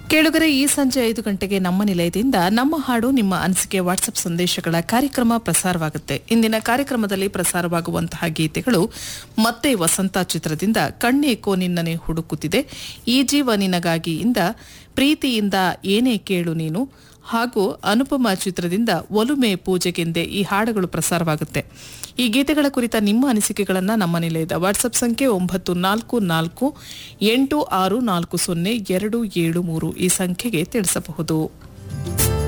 ಕೇಳುಗರೆ ಈ ಸಂಜೆ ಐದು ಗಂಟೆಗೆ ನಮ್ಮ ನಿಲಯದಿಂದ ನಮ್ಮ ಹಾಡು ನಿಮ್ಮ ಅನಿಸಿಕೆ ವಾಟ್ಸಪ್ ಸಂದೇಶಗಳ ಕಾರ್ಯಕ್ರಮ ಪ್ರಸಾರವಾಗುತ್ತೆ ಇಂದಿನ ಕಾರ್ಯಕ್ರಮದಲ್ಲಿ ಪ್ರಸಾರವಾಗುವಂತಹ ಗೀತೆಗಳು ಮತ್ತೆ ವಸಂತ ಚಿತ್ರದಿಂದ ಕಣ್ಣೇಕೋ ನಿನ್ನನೆ ಹುಡುಕುತ್ತಿದೆ ಈ ಜೀವ ನಿನಗಾಗಿ ಇಂದ ಪ್ರೀತಿಯಿಂದ ಏನೇ ಕೇಳು ನೀನು ಹಾಗೂ ಅನುಪಮ ಚಿತ್ರದಿಂದ ಒಲುಮೆ ಪೂಜೆಗೆಂದೇ ಈ ಹಾಡುಗಳು ಪ್ರಸಾರವಾಗುತ್ತೆ ಈ ಗೀತೆಗಳ ಕುರಿತ ನಿಮ್ಮ ಅನಿಸಿಕೆಗಳನ್ನು ನಮ್ಮ ನಿಲಯದ ವಾಟ್ಸಪ್ ಸಂಖ್ಯೆ ಒಂಬತ್ತು ನಾಲ್ಕು ನಾಲ್ಕು ಎಂಟು ಆರು ನಾಲ್ಕು ಸೊನ್ನೆ ಎರಡು ಏಳು ಮೂರು ಈ ಸಂಖ್ಯೆಗೆ ತಿಳಿಸಬಹುದು